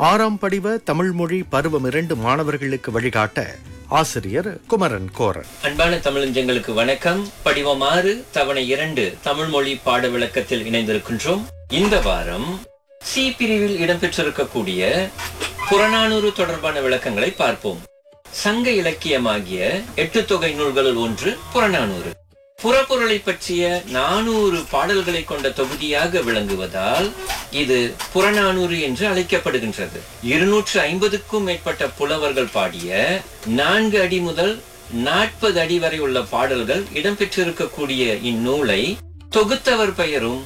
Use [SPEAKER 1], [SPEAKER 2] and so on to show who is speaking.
[SPEAKER 1] ஆறாம் படிவ தமிழ்மொழி பருவம் இரண்டு மாணவர்களுக்கு வழிகாட்ட ஆசிரியர் குமரன் கோரன்
[SPEAKER 2] அன்பான தமிழஞ்சங்களுக்கு வணக்கம் படிவம் ஆறு தவணை இரண்டு தமிழ் மொழி பாட விளக்கத்தில் இணைந்திருக்கின்றோம் இந்த வாரம் சி பிரிவில் இடம்பெற்றிருக்கக்கூடிய புறநானூறு தொடர்பான விளக்கங்களை பார்ப்போம் சங்க இலக்கியமாகிய எட்டு தொகை நூல்களுள் ஒன்று புறநானூறு புறப்பொருளை பற்றிய நானூறு பாடல்களை கொண்ட தொகுதியாக விளங்குவதால் இது புறநானூறு என்று அழைக்கப்படுகின்றது இருநூற்று ஐம்பதுக்கும் மேற்பட்ட புலவர்கள் பாடிய நான்கு அடி முதல் நாற்பது அடி வரை உள்ள பாடல்கள் இடம்பெற்றிருக்கக்கூடிய இந்நூலை தொகுத்தவர் பெயரும்